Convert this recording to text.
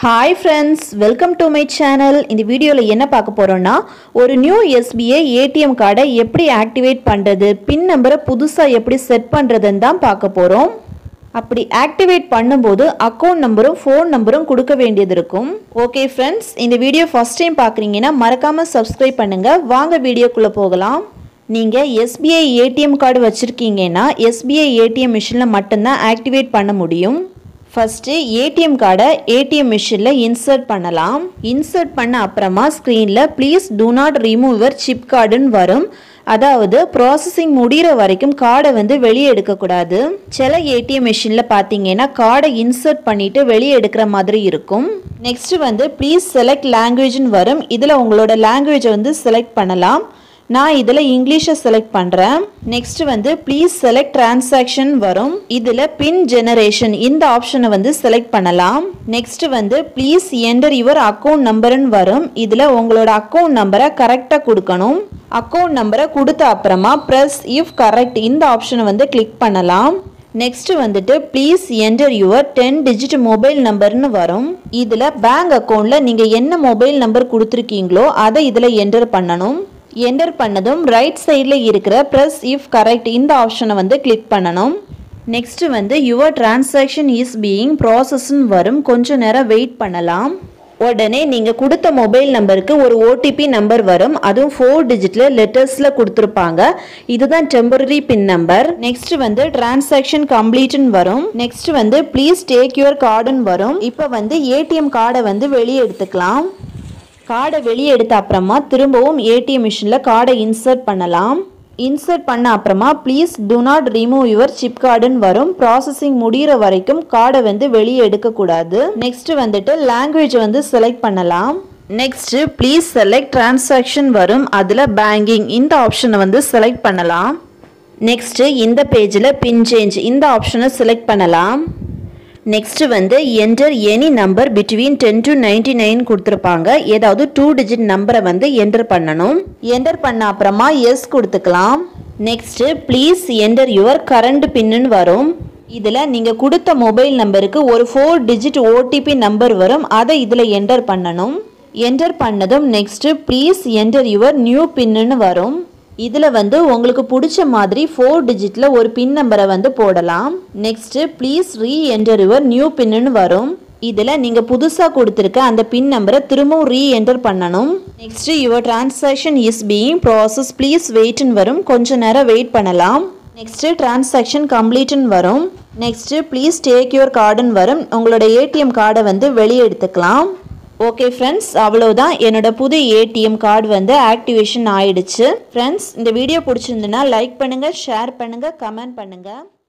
hi friends welcome to my channel இந்த வீடியோவில் என்ன பார்க்க போகிறோன்னா ஒரு நியூ எஸ்பிஐ ஏடிஎம் கார்டை எப்படி ஆக்டிவேட் பண்ணுறது பின் நம்பரை புதுசாக எப்படி செட் பண்ணுறதுன்னு தான் பார்க்க போகிறோம் அப்படி ஆக்டிவேட் பண்ணும்போது அக்கௌண்ட் நம்பரும் ஃபோன் நம்பரும் கொடுக்க வேண்டியது இருக்கும் ஓகே ஃப்ரெண்ட்ஸ் இந்த வீடியோ ஃபஸ்ட் டைம் பார்க்குறீங்கன்னா மறக்காமல் சப்ஸ்கிரைப் பண்ணுங்கள் வாங்க வீடியோக்குள்ளே போகலாம் நீங்கள் எஸ்பிஐ ஏடிஎம் கார்டு வச்சுருக்கீங்கன்னா எஸ்பிஐ ஏடிஎம் மிஷினில் மட்டும்தான் ஆக்டிவேட் பண்ண முடியும் ஃபஸ்ட்டு ஏடிஎம் கார்டை ஏடிஎம் மிஷினில் இன்சர்ட் பண்ணலாம் இன்சர்ட் பண்ண அப்புறமா ஸ்க்ரீனில் please do not remove your chip கார்டுன்னு வரும் அதாவது ப்ராசஸிங் முடிகிற வரைக்கும் கார்டை வந்து வெளியே எடுக்கக்கூடாது சில ஏடிஎம் மிஷினில் பார்த்தீங்கன்னா கார்டை இன்சர்ட் பண்ணிவிட்டு வெளியே எடுக்கிற மாதிரி இருக்கும் நெக்ஸ்ட் வந்து ப்ளீஸ் செலக்ட் லாங்குவேஜ்னு வரும் இதில் உங்களோட லாங்குவேஜை வந்து செலக்ட் பண்ணலாம் நான் இதில் இங்கிலீஷை செலக்ட் பண்ணுறேன் நெக்ஸ்ட் வந்து ப்ளீஸ் செலக்ட் டிரான்சாக்ஷன் வரும் இதில் பின் ஜெனரேஷன் இந்த ஆப்ஷனை வந்து செலக்ட் பண்ணலாம் நெக்ஸ்ட் வந்து ப்ளீஸ் என்டர் யுவர் அக்கௌண்ட் நம்பர்னு வரும் இதில் உங்களோட அக்கௌண்ட் நம்பரை கரெக்டாக கொடுக்கணும் அக்கௌண்ட் நம்பரை கொடுத்த அப்புறமா ப்ரெஸ் இஃப் கரெக்ட் இந்த ஆப்ஷனை வந்து கிளிக் பண்ணலாம் நெக்ஸ்ட் வந்துட்டு please enter your ten digit mobile நம்பர்னு வரும் இதில் பேங்க் அக்கௌண்ட்டில் நீங்கள் என்ன மொபைல் நம்பர் கொடுத்துருக்கீங்களோ அதை இதில் என்டர் பண்ணணும் என்டர் பண்ணதும் ரைட் சைடில் இருக்கிற ப்ரெஸ் இஃப் கரெக்ட் இந்த ஆப்ஷனை வந்து கிளிக் பண்ணணும் நெக்ஸ்ட் வந்து யுவர் டிரான்சாக்ஷன் இஸ் பீயிங் ப்ராசஸ்ன்னு வரும் கொஞ்ச நேரம் வெயிட் பண்ணலாம் உடனே நீங்கள் கொடுத்த மொபைல் நம்பருக்கு ஒரு ஓடிபி நம்பர் வரும் அதுவும் ஃபோர் டிஜிட்டில் லெட்டர்ஸில் கொடுத்துருப்பாங்க இதுதான் டெம்பரரி பின் நம்பர் நெக்ஸ்ட் வந்து டிரான்சாக்ஷன் கம்ப்ளீட்னு வரும் நெக்ஸ்ட் வந்து ப்ளீஸ் டேக் யுவர் கார்டுன்னு வரும் இப்போ வந்து ஏடிஎம் கார்டை வந்து வெளியே எடுத்துக்கலாம் கார்டை வெளியே எடுத்த அப்புறமா திரும்பவும் ஏடிஎம் மிஷினில் கார்டை இன்சர்ட் பண்ணலாம் இன்சர்ட் பண்ண அப்புறமா please do not remove your chip கார்டுன்னு வரும் ப்ராசஸிங் முடிகிற வரைக்கும் கார்டை வந்து வெளியே எடுக்கக்கூடாது நெக்ஸ்ட் வந்துட்டு லாங்குவேஜ் வந்து செலக்ட் பண்ணலாம் நெக்ஸ்ட் ப்ளீஸ் செலக்ட் டிரான்சாக்ஷன் வரும் அதில் பேங்கிங் இந்த ஆப்ஷனை வந்து செலக்ட் பண்ணலாம் நெக்ஸ்ட்டு இந்த பேஜில் பின் சேஞ்ச் இந்த ஆப்ஷனை செலக்ட் பண்ணலாம் நெக்ஸ்ட் வந்து enter any number between ten to ninety nine கொடுத்துருப்பாங்க ஏதாவது டூ டிஜிட் நம்பரை வந்து என்டர் பண்ணணும் என்டர் பண்ண அப்புறமா எஸ் கொடுத்துக்கலாம் next please enter your current பின்னு வரும் இதில் நீங்கள் கொடுத்த மொபைல் நம்பருக்கு ஒரு ஃபோர் டிஜிட் ஓடிபி நம்பர் வரும் அதை இதில் என்டர் பண்ணணும் என்டர் பண்ணதும் next please enter your new பின்னு வரும் இதில் வந்து உங்களுக்கு பிடிச்ச மாதிரி ஃபோர் டிஜிட்டில் ஒரு பின் நம்பரை வந்து போடலாம் next please reenter your new பின்னு வரும் இதில் நீங்கள் புதுசாக கொடுத்துருக்க அந்த பின் நம்பரை திரும்பவும் ரீ என்டர் பண்ணணும் next your transaction is being process please வெயிட்னு வரும் கொஞ்ச நேரம் வெயிட் பண்ணலாம் நெக்ஸ்ட்டு டிரான்சாக்ஷன் கம்ப்ளீட்னு வரும் நெக்ஸ்ட்டு ப்ளீஸ் டேக் யுவர் கார்டுன்னு வரும் உங்களோட ஏடிஎம் கார்டை வந்து வெளியே எடுத்துக்கலாம் ஓகே ஃப்ரெண்ட்ஸ் அவ்வளோதான் என்னோட புது ஏடிஎம் கார்டு வந்து ஆக்டிவேஷன் ஆயிடுச்சு ஃப்ரெண்ட்ஸ் இந்த வீடியோ பிடிச்சிருந்துன்னா லைக் பண்ணுங்கள் ஷேர் பண்ணுங்கள் கமெண்ட் பண்ணுங்கள்